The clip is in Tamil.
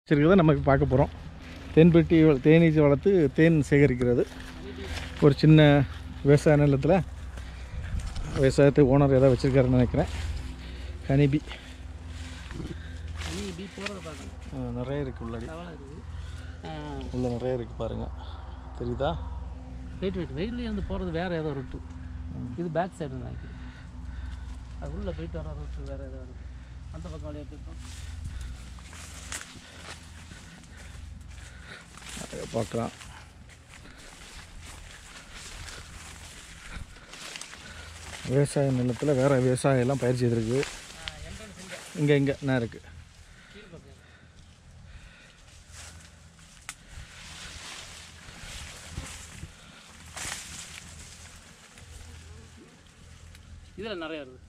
வச்சுருக்கிறத நம்ம இப்ப பார்க்க போகிறோம் தேன்பெட்டி வ- தேனீச்சை வளர்த்து தேன் சேகரிக்கிறது ஒரு சின்ன விவசாய நிலத்தில் விவசாயத்தை ஓனர் ஏதாவது வச்சுருக்காருன்னு நினைக்கிறேன் கனிபி நீ இப்படி போகிறத பார்க்கணும் ஆ, நிறைய இருக்குது உள்ளாடி தவளை இருக்குது உள்ள நிறைய இருக்குது பாருங்கள் தெரியுதா வெயிட் வெயிட் வெயிட்லேயே வந்து போகிறது வேறு ஏதோ ரூட்டு இது பேக் சைடு நினைக்கிறேன் அது உள்ளே போயிட்டு வர ரூட்டு வேறு ஏதோ இருக்குது அந்த பக்கம் வழியாக போயிட்டோம் அதை பார்க்கலாம் விவசாய நிலத்தில் வேறு விவசாயம் எல்லாம் பயிர் செய்திருக்கு இங்கே இங்கே என்ன இருக்குது இதில் நிறைய இருக்குது